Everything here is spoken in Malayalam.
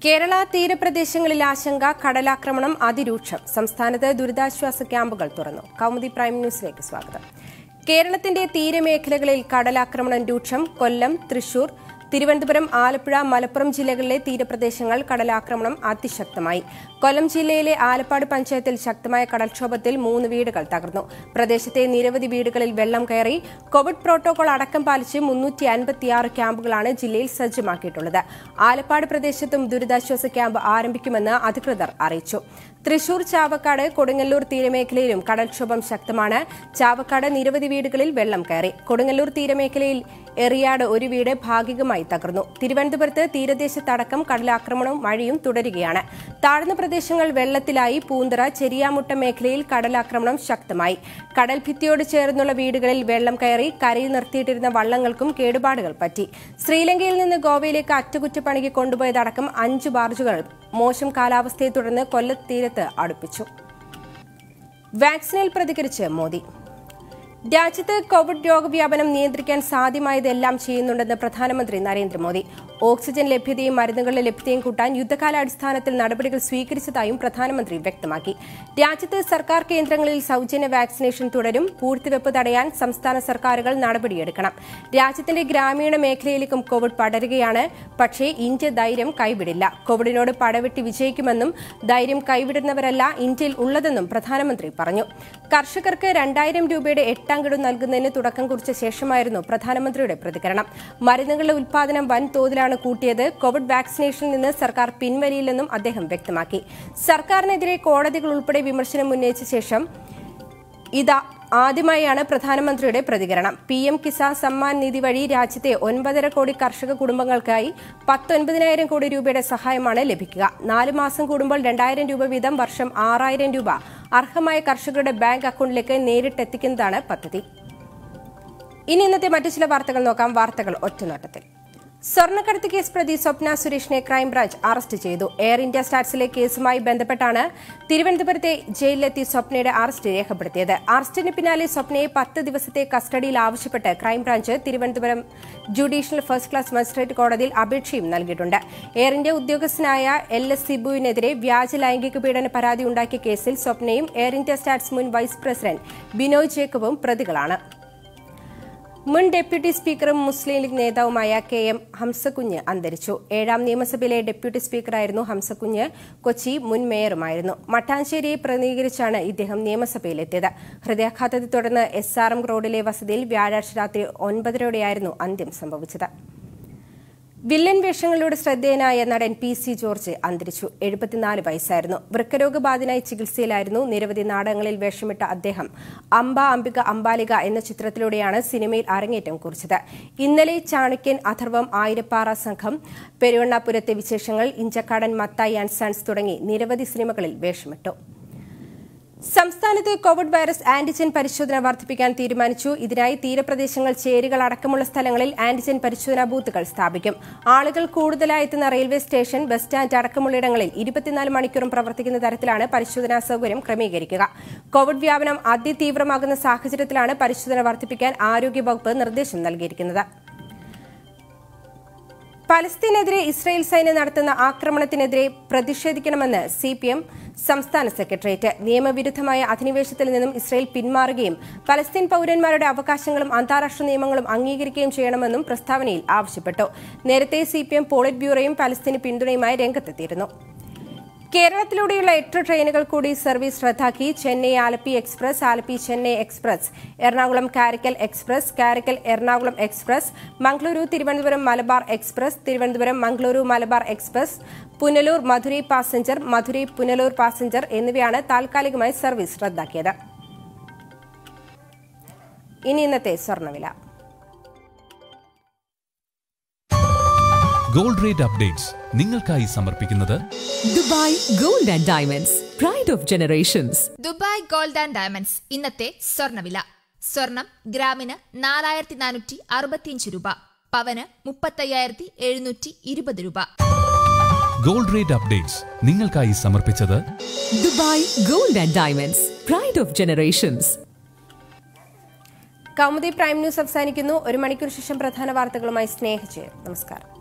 കേരള തീരപ്രദേശങ്ങളിൽ ആശങ്ക കടലാക്രമണം അതിരൂക്ഷം സംസ്ഥാനത്ത് ദുരിതാശ്വാസ ക്യാമ്പുകൾ തുറന്നു കൗമുദി പ്രൈം ന്യൂസിലേക്ക് സ്വാഗതം കേരളത്തിന്റെ തീരമേഖലകളിൽ കടലാക്രമണം രൂക്ഷം കൊല്ലം തൃശൂർ തിരുവനന്തപുരം ആലപ്പുഴ മലപ്പുറം ജില്ലകളിലെ തീരപ്രദേശങ്ങൾ കടലാക്രമണം അതിശക്തമായി കൊല്ലം ജില്ലയിലെ ആലപ്പാട് പഞ്ചായത്തിൽ ശക്തമായ കടൽക്ഷോഭത്തിൽ മൂന്ന് വീടുകൾ തകർന്നു പ്രദേശത്തെ നിരവധി വീടുകളിൽ വെള്ളം കയറി കോവിഡ് പ്രോട്ടോകോൾ അടക്കം പാലിച്ച് മുന്നൂറ്റി അൻപത്തിയാറ് ക്യാമ്പുകളാണ് ജില്ലയിൽ സജ്ജമാക്കിയിട്ടുള്ളത് ആലപ്പാട് പ്രദേശത്തും ദുരിതാശ്വാസ ക്യാമ്പ് ആരംഭിക്കുമെന്ന് അധികൃതർ അറിയിച്ചു തൃശൂർ ചാവക്കാട് കൊടുങ്ങല്ലൂർ തീരമേഖലയിലും കടൽക്ഷോഭം ശക്തമാണ് ചാവക്കാട് നിരവധി വീടുകളിൽ വെള്ളം കയറി കൊടുങ്ങല്ലൂർ തീരമേഖലയിൽ എറിയാട് ഒരു വീട് ഭാഗികമായി തകർന്നു തിരുവനന്തപുരത്ത് തീരദേശത്തടക്കം കടലാക്രമണവും മഴയും തുടരുകയാണ് താഴ്ന്ന പ്രദേശങ്ങൾ വെള്ളത്തിലായി പൂന്തറ ചെരിയാമുട്ട മേഖലയിൽ കടലാക്രമണം ശക്തമായി കടൽ ഭിത്തിയോട് ചേർന്നുള്ള വീടുകളിൽ വെള്ളം കയറി കരയിൽ നിർത്തിയിട്ടിരുന്ന വള്ളങ്ങൾക്കും കേടുപാടുകൾ പറ്റി ശ്രീലങ്കയിൽ നിന്ന് ഗോവയിലേക്ക് അറ്റകുറ്റപ്പണിക്ക് കൊണ്ടുപോയതടക്കം അഞ്ച് ബാർജുകൾ മോശം കാലാവസ്ഥയെ തുടർന്ന് കൊല്ലത്തീരത്ത് അടുപ്പിച്ചു വാക്സിനിൽ പ്രതികരിച്ച് മോദി രാജ്യത്ത് കോവിഡ് രോഗവ്യാപനം നിയന്ത്രിക്കാൻ സാധ്യമായതെല്ലാം ചെയ്യുന്നുണ്ടെന്ന് പ്രധാനമന്ത്രി നരേന്ദ്രമോദി ഓക്സിജൻ ലഭ്യതയും മരുന്നുകളുടെ ലഭ്യതയും കൂട്ടാൻ യുദ്ധകാലാടിസ്ഥാനത്തിൽ നടപടികൾ സ്വീകരിച്ചതായും പ്രധാനമന്ത്രി വ്യക്തമാക്കി രാജ്യത്ത് സർക്കാർ കേന്ദ്രങ്ങളിൽ സൌജന്യ വാക്സിനേഷൻ തുടരും പൂഴ്ത്തിവെപ്പ് തടയാൻ സംസ്ഥാന സർക്കാരുകൾ നടപടിയെടുക്കണം രാജ്യത്തിന്റെ ഗ്രാമീണ മേഖലയിലേക്കും കോവിഡ് പടരുകയാണ് പക്ഷേ ഇന്ത്യ ധൈര്യം കൈവിടില്ല കോവിഡിനോട് പടവെട്ടി വിജയിക്കുമെന്നും ധൈര്യം കൈവിടുന്നവരല്ല ഇന്ത്യയിൽ ഉള്ളതെന്നും പ്രധാനമന്ത്രി പറഞ്ഞു കർഷകർക്ക് രണ്ടായിരം രൂപയുടെ എട്ടാം ഗഡു നൽകുന്നതിന് തുടക്കം കുറിച്ച ശേഷമായിരുന്നു പ്രധാനമന്ത്രിയുടെ പ്രതികരണം മരുന്നുകളുടെ ഉൽപാദനം വൻതോതിലാണ് കൂട്ടിയത് കോവിഡ് വാക്സിനേഷനിൽ നിന്ന് സർക്കാർ പിൻവലിയില്ലെന്നും അദ്ദേഹം വ്യക്തമാക്കി സർക്കാരിനെതിരെ കോടതികൾ ഉൾപ്പെടെ വിമർശനം ഉന്നയിച്ച ശേഷം ഇതാ ആദ്യമായാണ് പ്രധാനമന്ത്രിയുടെ പ്രതികരണം പി എം കിസാൻ സമ്മാൻ നിധി വഴി രാജ്യത്തെ ഒൻപതര കോടി കർഷക കുടുംബങ്ങൾക്കായി പത്തൊൻപതിനായിരം കോടി രൂപയുടെ സഹായമാണ് ലഭിക്കുക നാല് മാസം കൂടുമ്പോൾ രണ്ടായിരം രൂപ വീതം വർഷം ആറായിരം രൂപ അർഹമായ കർഷകരുടെ ബാങ്ക് അക്കൌണ്ടിലേക്ക് നേരിട്ടെത്തിക്കുന്നതാണ് പദ്ധതി ഇനി ഇന്നത്തെ മറ്റു ചില വാർത്തകൾ നോക്കാം വാർത്തകൾ ഒറ്റനോട്ടത്തിൽ സ്വർണ്ണക്കടത്ത് കേസ് പ്രതി സ്വപ്ന സുരേഷിനെ ക്രൈംബ്രാഞ്ച് അറസ്റ്റ് ചെയ്തു എയർ ഇന്ത്യ സ്റ്റാറ്റ്സിലെ കേസുമായി ബന്ധപ്പെട്ടാണ് തിരുവനന്തപുരത്തെ ജയിലിലെത്തി സ്വപ്നയുടെ അറസ്റ്റ് രേഖപ്പെടുത്തിയത് അറസ്റ്റിന് പിന്നാലെ സ്വപ്നയെ പത്ത് ദിവസത്തെ കസ്റ്റഡിയിൽ ആവശ്യപ്പെട്ട് crime branch Thiruvananthapuram judicial first class magistrate കോടതിയിൽ അപേക്ഷയും നൽകിയിട്ടുണ്ട് എയർ ഇന്ത്യ ഉദ്യോഗസ്ഥനായ എൽ എസ് സിബുവിനെതിരെ വ്യാജ ലൈംഗിക പീഡന പരാതി ഉണ്ടാക്കിയ കേസിൽ സ്വപ്നയും എയർ ഇന്ത്യ സ്റ്റാറ്റ്സ് മുൻ വൈസ് പ്രസിഡന്റ് ബിനോയ് ജേക്കബും പ്രതികളാണ് മുൻ ഡെപ്യൂട്ടി സ്പീക്കറും മുസ്ലിം ലീഗ് നേതാവുമായ കെ എം ഹംസക്കുഞ്ഞ് അന്തരിച്ചു ഏഴാം നിയമസഭയിലെ ഡെപ്യൂട്ടി സ്പീക്കറായിരുന്നു ഹംസക്കുഞ്ഞ് കൊച്ചി മുൻ മേയറുമായിരുന്നു മട്ടാഞ്ചേരിയെ പ്രതിനിധീകരിച്ചാണ് ഇദ്ദേഹം നിയമസഭയിലെത്തിയത് ഹൃദയാഘാതത്തെ തുടർന്ന് എസ് ആർ എം റോഡിലെ വസതിയിൽ വ്യാഴാഴ്ച രാത്രി ഒൻപതരയോടെയായിരുന്നു അന്ത്യം സംഭവിച്ചത് വില്ലൻ വേഷങ്ങളിലൂടെ ശ്രദ്ധേയനായ നടൻ പി സി ജോർജ് അന്തരിച്ചു എഴുപത്തിനാല് വയസ്സായിരുന്നു വൃക്കരോഗബാധിതനായി ചികിത്സയിലായിരുന്നു നിരവധി നാടകങ്ങളിൽ വേഷമിട്ട അദ്ദേഹം അംബ അംബിക അംബാലിക എന്ന ചിത്രത്തിലൂടെയാണ് സിനിമയിൽ അരങ്ങേറ്റം കുറിച്ചത് ഇന്നലെ ചാണക്യൻ അഥർവം ആയിരപ്പാറ സംഘം പെരുവണ്ണാപുരത്തെ വിശേഷങ്ങൾ ഇഞ്ചക്കാടൻ മത്തായി ആൻഡ് സൺസ് തുടങ്ങി നിരവധി സിനിമകളിൽ വേഷമിട്ടു സംസ്ഥാനത്ത് കോവിഡ് വൈറസ് ആന്റിജൻ പരിശോധന വർദ്ധിപ്പിക്കാൻ തീരുമാനിച്ചു ഇതിനായി തീരപ്രദേശങ്ങൾ ചേരികൾ അടക്കമുള്ള സ്ഥലങ്ങളിൽ ആന്റിജൻ പരിശോധനാ ബൂത്തുകൾ സ്ഥാപിക്കും ആളുകൾ കൂടുതലായി എത്തുന്ന റെയിൽവേ സ്റ്റേഷൻ ബസ് സ്റ്റാൻഡ് അടക്കമുള്ളയിടങ്ങളിൽ ഇരുപത്തിനാല് മണിക്കൂറും പ്രവർത്തിക്കുന്ന തരത്തിലാണ് പരിശോധനാ സൌകര്യം ക്രമീകരിക്കുക കോവിഡ് വ്യാപനം അതിതീവ്രമാകുന്ന സാഹചര്യത്തിലാണ് പരിശോധന വർദ്ധിപ്പിക്കാൻ ആരോഗ്യവകുപ്പ് നിർദ്ദേശം നൽകിയിരിക്കുന്നത് പലസ്തീനെതിരെ ഇസ്രായേൽ സൈന്യം നടത്തുന്ന ആക്രമണത്തിനെതിരെ പ്രതിഷേധിക്കണമെന്ന് സി പി എം സംസ്ഥാന സെക്രട്ടേറിയറ്റ് നിയമവിരുദ്ധമായ അധിനിവേശത്തിൽ നിന്നും ഇസ്രായേൽ പിന്മാറുകയും പലസ്തീൻ പൌരന്മാരുടെ അവകാശങ്ങളും അന്താരാഷ്ട്ര നിയമങ്ങളും അംഗീകരിക്കുകയും ചെയ്യണമെന്നും പ്രസ്താവനയിൽ ആവശ്യപ്പെട്ടു നേരത്തെ സി പി എം പോളിറ്റ് ബ്യൂറോയും പലസ്തീന് പിന്തുണയുമായി രംഗത്തെത്തിയിരുന്നു കേരളത്തിലൂടെയുള്ള എട്ട് ട്രെയിനുകൾ കൂടി സർവീസ് റദ്ദാക്കി Chennai Alleppey express Alleppey Chennai express Ernakulam Karaikal express Karaikal Ernakulam express Mangaluru Thiruvananthapuram Malabar express Thiruvananthapuram Mangaluru Malabar express Punalur Madurai passenger Madurai Punalur passenger എന്നിവയാണ് താൽക്കാലികമായി സർവീസ് റദ്ദാക്കിയത് ഇനി ഇന്നത്തെ സ്വർണ്ണവില ഗോൾഡ് റേറ്റ് അപ്ഡേറ്റ്സ് നിങ്ങൾക്കായി സമർപ്പിക്കുന്നത് Dubai gold and diamonds pride of generations Dubai gold and diamonds ഇന്നത്തെ സ്വർണ്ണവില സ്വർണം ഗ്രാമിന് നാലായിരത്തി നാനൂറ്റി അറുപത്തിയഞ്ച് രൂപ പവന് മുപ്പത്തയ്യായിരത്തി എഴുന്നൂറ്റി ഇരുപത് രൂപ ഗോൾഡ് റേറ്റ് അപ്ഡേറ്റ്സ് നിങ്ങൾക്കായി സമർപ്പിച്ചത് Dubai gold and diamonds pride of generations Kaumudi prime news അവസാനിക്കുന്നു ഒരു മണിക്കൂർ ശേഷം പ്രധാന വാർത്തകളുമായി സ്നേഹിച്ച് നമസ്കാരം